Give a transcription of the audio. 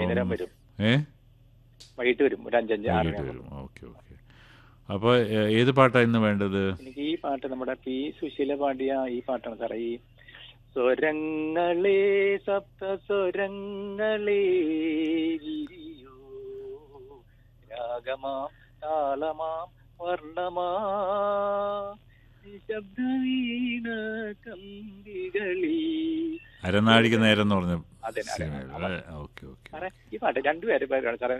വൈകുന്നേരം വരും ഏ വൈകിട്ട് വരും ഒരു അഞ്ചഞ്ച് ആറ് വൈകിട്ട് വരും ഓക്കെ ഓക്കെ അപ്പോൾ ഏത് പാട്ടാണ് ഇന്ന് വേണ്ടത് എനിക്ക് ഈ പാട്ട് നമ്മുടെ പി സുശീല പാടിയ ഈ പാട്ടാണ് സാറേ ഈ സ്വരങ്ങളെ സപ്ത സ്വരങ്ങളെ വിരിയൂ രാഗമാം താളമാം വർണ്ണമാ ശബ്ദവീണ കമ്പികളി അരനാഴിക നേരം എന്ന് പറഞ്ഞ അതെ, അതെ. സിനിമ ഓക്കെ ഓക്കെ സാറേ ഈ പാട്ട് രണ്ടുപേരെ പേരാണ് സാറേ